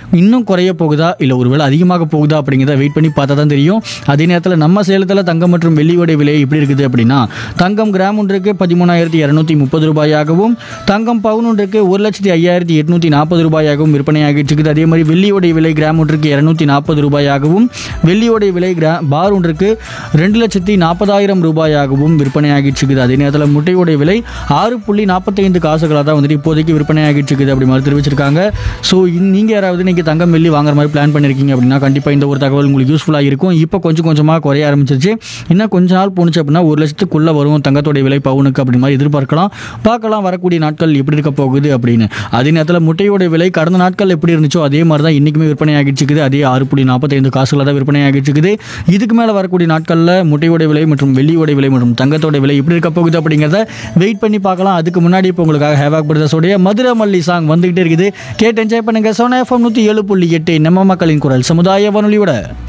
இன்னும் குறைய போகுதா இல்லை ஒருவேளை அதிகமாக போகுதா அப்படிங்கிறத வெயிட் பண்ணி பார்த்தா தான் தெரியும் அதே நேரத்தில் நம்ம சேலத்தில் தங்கம் மற்றும் வெள்ளியோட விலை எப்படி இருக்குது அப்படின்னா தங்கம் கிராம் ஒன்றுக்கு பதிமூணாயிரத்தி இரநூத்தி முப்பது ரூபாயாகவும் தங்கம் பவுன் ஒன்றுக்கு ஒரு லட்சத்தி ஐயாயிரத்தி எட்நூற்றி நாற்பது ரூபாயாகவும் விற்பனையாகிட்டு இருக்குது அதே மாதிரி வெள்ளியோடைய விலை கிராம் ஒன்றுக்கு இரநூத்தி நாற்பது ரூபாயாகவும் வெள்ளியோடைய விலை கிரா பார் ஒன்றுக்கு ரெண்டு லட்சத்தி நாற்பதாயிரம் ரூபாயாகவும் விற்பனையாகிட்டு இருக்குது அதே நேரத்தில் முட்டையோடைய விலை ஆறு புள்ளி நாற்பத்தைந்து காசுகளாக தான் வந்துட்டு இப்போதைக்கு விற்பனையாகிட்டு இருக்குது அப்படி மாதிரி தெரிவிச்சிருக்காங்க ஸோ நீங்கள் யாராவது நீங்கள் தங்கம் வெள்ளி வாங்குற மாதிரி பிளான் பண்ணியிருக்கீங்க அப்படின்னா கண்டிப்பாக இந்த ஒரு தகவல் உங்களுக்கு யூஸ்ஃபுல்லாக இருக்கும் இப்போ கொஞ்சம் கொஞ்சமாக குறைய ஆரம்பிச்சிருச்சு இன்னும் கொஞ்ச நாள் போணுச்சு அப்படின்னா ஒரு லட்சத்துக்குள்ளே வரும் தங்கத்தோடைய விலை பவுனுக்கு அப்படி மாதிரி எதிர்பார்க்கலாம் பார்க்கலாம் வரக்கூடிய நாட்கள் எப்படி இருக்க போகுது அப்படின்னு அதே நேரத்தில் முட்டையோட விலை கடந்த நாட்கள் எப்படி இருந்துச்சோ அதே மாதிரி தான் இன்றைக்குமே விற்பனை ஆகிட்டு இருக்குது அதே ஆறு புள்ளி நாற்பத்தைந்து காசுகளை தான் விற்பனை ஆகிட்டு இருக்குது இதுக்கு மேலே வரக்கூடிய நாட்களில் முட்டையோட விலை மற்றும் வெள்ளியோட விலை மற்றும் தங்கத்தோட விலை எப்படி இருக்க போகுது அப்படிங்கிறத வெயிட் பண்ணி பார்க்கலாம் அதுக்கு முன்னாடி இப்போ உங்களுக்காக ஹேவாக் பிரதர்ஸோடைய மதுரை மல்லி சாங் வந்துகிட்டே இருக்குது கேட்டு என்ஜாய் பண்ணுங்க சோனா எஃப்எம் நூற்றி ஏழு புள்ளி எட்டு நம்ம மக்களின் குரல் சமுதாய வானொலியோட